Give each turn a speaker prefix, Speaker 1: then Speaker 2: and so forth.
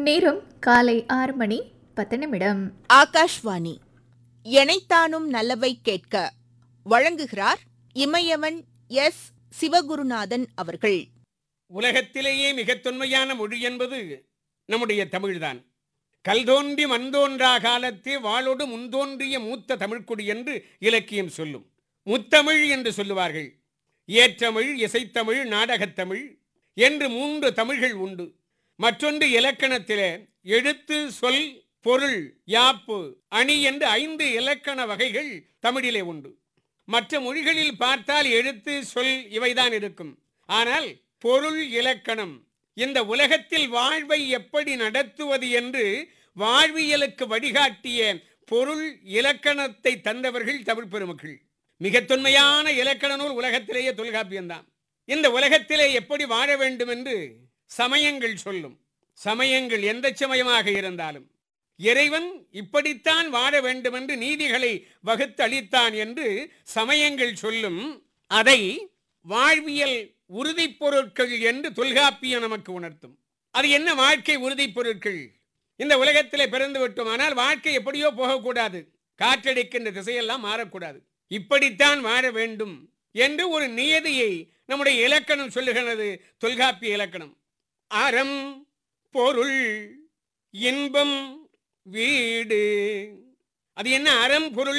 Speaker 1: நேரம் காலை ஆறு மணி பத்து நிமிடம்
Speaker 2: ஆகாஷ்வாணி எனைத்தானும் நல்லவை கேட்க வழங்குகிறார் இமயவன் எஸ் சிவகுருநாதன் அவர்கள்
Speaker 3: உலகத்திலேயே மிகத் தொன்மையான மொழி என்பது நம்முடைய தமிழ்தான் கல் தோன்றி மண்தோன்றா காலத்தே வாளோடு முன்தோன்றிய மூத்த தமிழ்க்குடி என்று இலக்கியம் சொல்லும் முத்தமிழ் என்று சொல்லுவார்கள் ஏற்றமிழ் இசைத்தமிழ் நாடகத்தமிழ் என்று மூன்று தமிழ்கள் உண்டு மற்றொன்று இலக்கணத்திலே எழுத்து சொல் பொருள் யாப்பு அணி என்று ஐந்து இலக்கண வகைகள் தமிழிலே உண்டு மற்ற மொழிகளில் பார்த்தால் எழுத்து சொல் இவைதான் இருக்கும் ஆனால் பொருள் இலக்கணம் இந்த உலகத்தில் வாழ்வை எப்படி நடத்துவது என்று வாழ்வியலுக்கு வழிகாட்டிய பொருள் இலக்கணத்தை தந்தவர்கள் தமிழ் பெருமக்கள் மிக தொன்மையான இலக்கண நூல் உலகத்திலேயே தொல்காப்பியம்தான் இந்த உலகத்திலே எப்படி வாழ வேண்டும் என்று சமயங்கள் சொல்லும் சமயங்கள் எந்த சமயமாக இருந்தாலும் இறைவன் இப்படித்தான் வாழ வேண்டும் என்று நீதிகளை வகுத்து அளித்தான் என்று சமயங்கள் சொல்லும் அதை வாழ்வியல் உறுதிப் பொருட்கள் என்று தொல்காப்பியம் நமக்கு உணர்த்தும் அது என்ன வாழ்க்கை உறுதிப் பொருட்கள் இந்த உலகத்திலே பிறந்து விட்டோம் ஆனால் வாழ்க்கை எப்படியோ போகக்கூடாது காற்றடிக்கின்ற திசையெல்லாம் மாறக்கூடாது இப்படித்தான் வாழ வேண்டும் என்று ஒரு நியதியை நம்முடைய இலக்கணம் சொல்லுகிறது தொல்காப்பிய இலக்கணம் அறம் பொருள் இன்பம் வீடு அது என்ன அறம் பொருள்